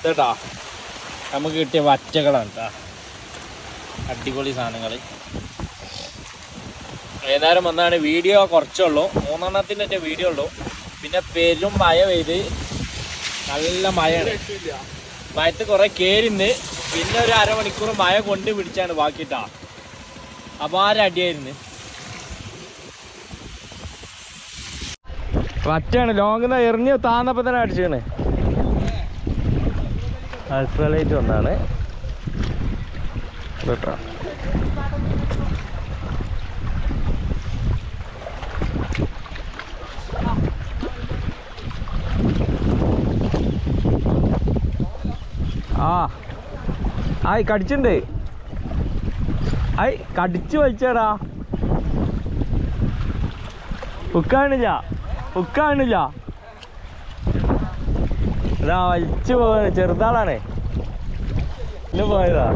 ഇതേട്ടാ നമുക്ക് കിട്ടിയ വറ്റകളാണ് കേട്ടാ അടിപൊളി സാധനങ്ങൾ വൈകുന്നേരം വന്നാണ് വീഡിയോ കുറച്ചുള്ളൂ മൂന്നെണ്ണത്തിൻ്റെ വീഡിയോ ഉള്ളൂ പിന്നെ പെരും മഴ പെയ്ത് നല്ല മഴയാണ് മഴത്ത് കുറെ കേരിന്ന് പിന്നെ ഒരു അരമണിക്കൂർ മഴ കൊണ്ട് പിടിച്ചാണ് ബാക്കിട്ടാ അപ്പൊ ആരടിയായിരുന്നു വറ്റാണ് ലോങ് എറിഞ്ഞ് താന്നപ്പോ തന്നെ അടിച്ചാണ് അൾട്രലൈറ്റ് ഒന്നാണ് കേട്ടോ ആ ആയി കടിച്ചിണ്ട് ആയി കടിച്ചു വലിച്ചേടാ ഉക്കാണില്ല ഉക്കാണില്ല ഇതാ വലിച്ചു പോവാണ് ചെറുതാളാണ് ഇന്ന് പോയതാ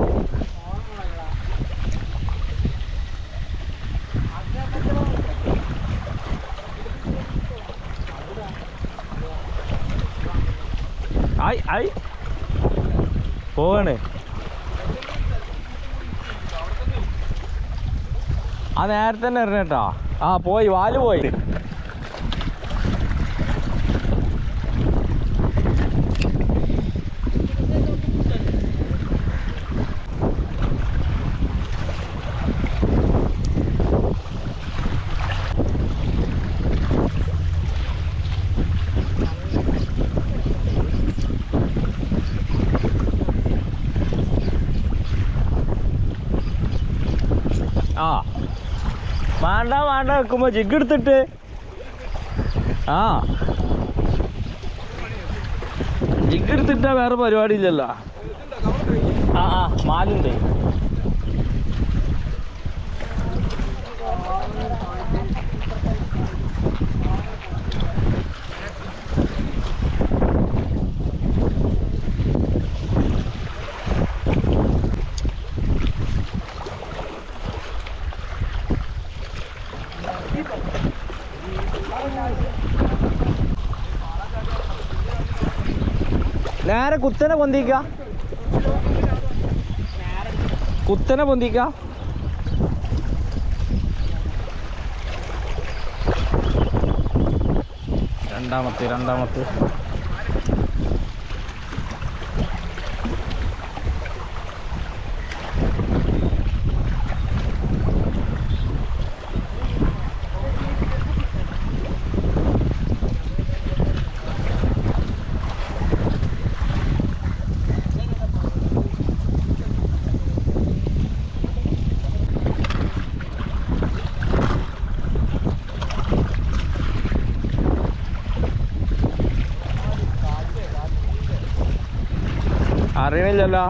ആയി ആയി പോവാണ് ആ നേരത്തെ തന്നെ എറിഞ്ഞേട്ടാ ആ പോയി വാല് പോയി ആ വേണ്ട വേണ്ട വെക്കുമ്പോ ജിഗ് എടുത്തിട്ട് ആ ജിഗ് എടുത്തിട്ടാ വേറെ പരിപാടി ഇല്ലല്ലോ ആ ആ മാലുണ്ട് നേരെ കുത്തനെ പൊന്തിക്ക കുത്തനെ പൊന്തിക്ക രണ്ടാമത്തെ രണ്ടാമത്തെ അറിയണില്ലല്ലോ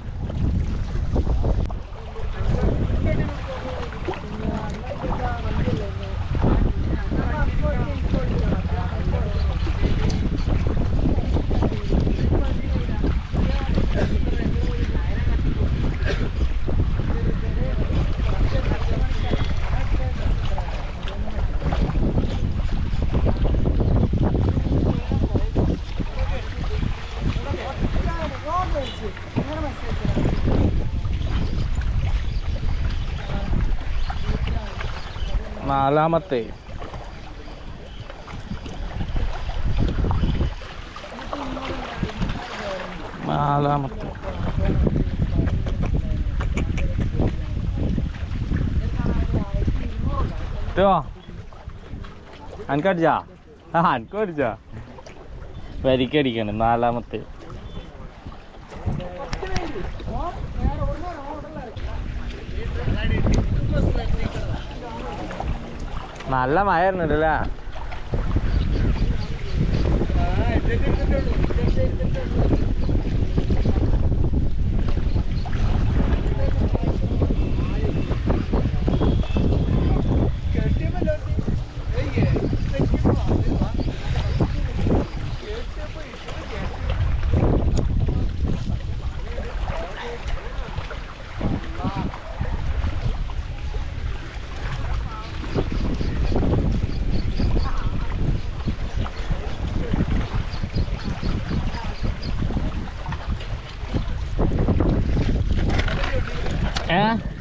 നാലാമത്തെ നാലാമത്തെ ഇതോ അനക്കടിച്ചാ ആ അനക്കടിച്ചാ വരിക്കടിക്കാണ് നാലാമത്തെ നല്ല മഴ ആയിരുന്നല്ലേ ഏ